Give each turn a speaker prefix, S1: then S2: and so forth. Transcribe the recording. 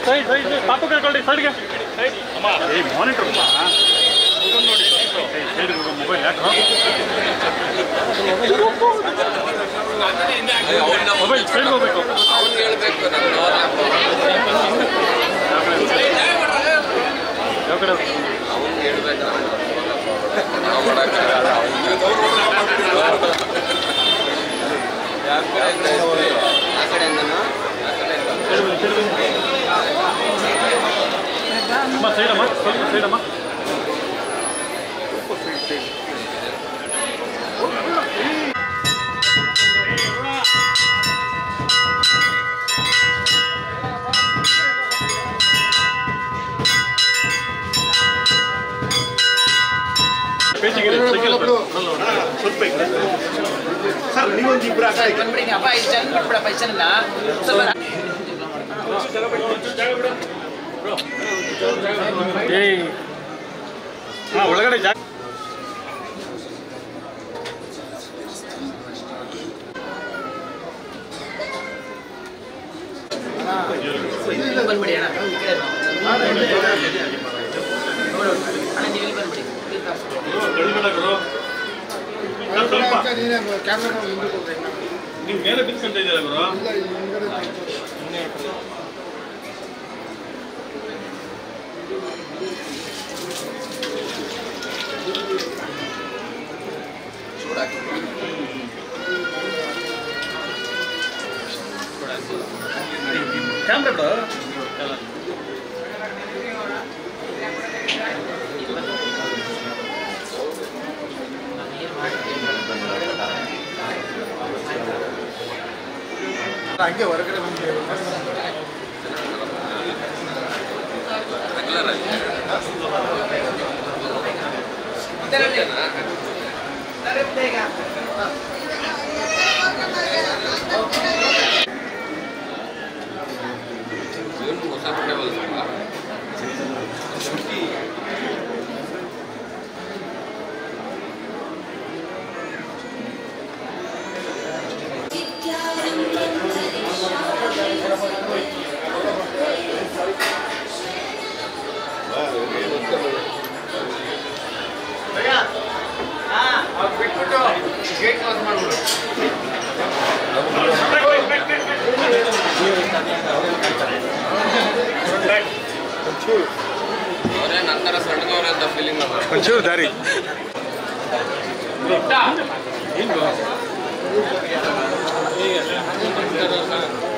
S1: Side side ಪಾಪ ಕರ್ಕೊಳ್ಳಿ ಸೈಡ್ಗೆ ಅಮ್ಮ ಏ ಮಾನಿಟರ್ ನೋಡಿ ಸೈಡ್ ಮೊಬೈಲ್ ಯಾಕೆ ಮೊಬೈಲ್ ಸೈಡ್ ಹೋಗ್ಬೇಕು
S2: ಅವ್ನು ಹೇಳ್ಬೇಕು ನಾನು ನೋಡಪ್ಪ
S1: ಯಾವ ಕಡೆ
S2: ಅವ್ನು ಹೇಳ್ಬೇಕು ನಾವು ಮಾಡಕ್ಕಾಗಲ್ಲ ಯಾವ ಕಡೆಯಿಂದ ಇಸ್ತ್ರಿ? ಆ ಕಡೆಯಿಂದನಾ ಆ ಕಡೆಯಿಂದ
S1: ಅಮ್ಮ ಸೈಡ್ ಅಮ್ಮ ಸ್ವಲ್ಪ ಸೈಡ್ ಅಮ್ಮ ಪೇಜಿಗೆ ಸ್ವಲ್ಪ ಈ ಕಡೆ.
S3: ಸರ್ ನೀವೊಂದು ಇಬ್ರು ಆ ಕಡೆ
S4: ಬಂದ್ಬಿಡಿ ಅಪ್ಪ ಇಷ್ಟು ಜನ ಬಿಟ್ಬಿಡಪ್ಪ ಇಷ್ಟು ಜನ ಸ್ವಲ್ಪ
S1: ಏಯ್ ಹಾಂ ಒಳಗಡೆ ಜಾಗ
S4: ಬಂದ್ಬಿಡಿ ಅಣ್ಣ ಈ ಕಡೆ ಬಾ. ಅಣ್ಣ ನೀವು ಇಲ್ಲಿ ಬಂದ್ಬಿಡಿ ಇಲ್ಲಿ ತೋರ್ಸ್ಬಿಡಿ.
S1: ಸ್ವಲ್ಪ ನೀವು ಮೇಲೆ ಬಿತ್ಕೊಂತ ಇದ್ದೀರಾ ಗುರು ಕ್ಯಾಮ್ರಾ ಬಿಡು
S3: ಹಂಗೆ ಹೊರಗಡೆ ಬಂದು
S2: ಇವನು ಹೊಸ ಬಟ್ಟೆ ಹೊಲಿಸ್ಕೊಂಡ ಅವರೇ ನಂತರ ಸಣ್ಣದವ್ರೆ ಅಂತ ಫೀಲಿಂಗ್ ಅಲ್ಲ
S3: ಒಂಚೂರು ದಾರಿ
S1: ಏನು